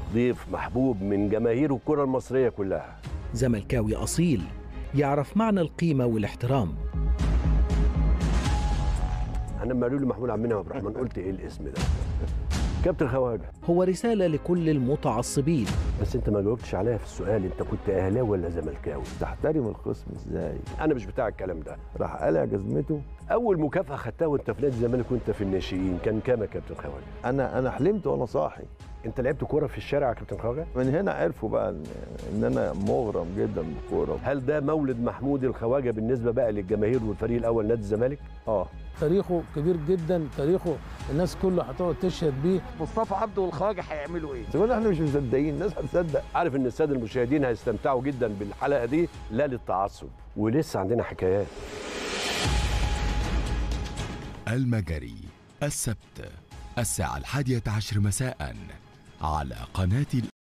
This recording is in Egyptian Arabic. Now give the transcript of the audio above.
ضيف محبوب من جماهير الكره المصريه كلها زملكاوي أصيل يعرف معنى القيمة والاحترام انا لما قالوا لي محمود عبد المنعم عبد الرحمن قلت ايه الاسم ده كابتن خواجه هو رسالة لكل المتعصبين بس انت ما جاوبتش عليا في السؤال انت كنت اهلاوي ولا زملكاوي تحترم الخصم ازاي انا مش بتاع الكلام ده راح قلع جزمته اول مكافاه خدتها وانت في نادي الزمالك وانت في الناشئين كان كام يا كابتن خواجه انا انا حلمت وانا صاحي انت لعبت كوره في الشارع يا كابتن خواجه من هنا عرفوا بقى ان إن انا مغرم جدا بالكوره هل ده مولد محمود الخواجه بالنسبه بقى للجماهير والفريق الاول نادي الزمالك اه تاريخه كبير جدا تاريخه الناس كلها هتقعد تشهد بيه مصطفى عبده والخواجه هيعملوا ايه؟ بس كنا احنا مش مصدقين الناس هتصدق عارف ان الساده المشاهدين هيستمتعوا جدا بالحلقه دي لا للتعصب ولسه عندنا حكايات المجري السبت الساعة الحادية عشر مساء على قناة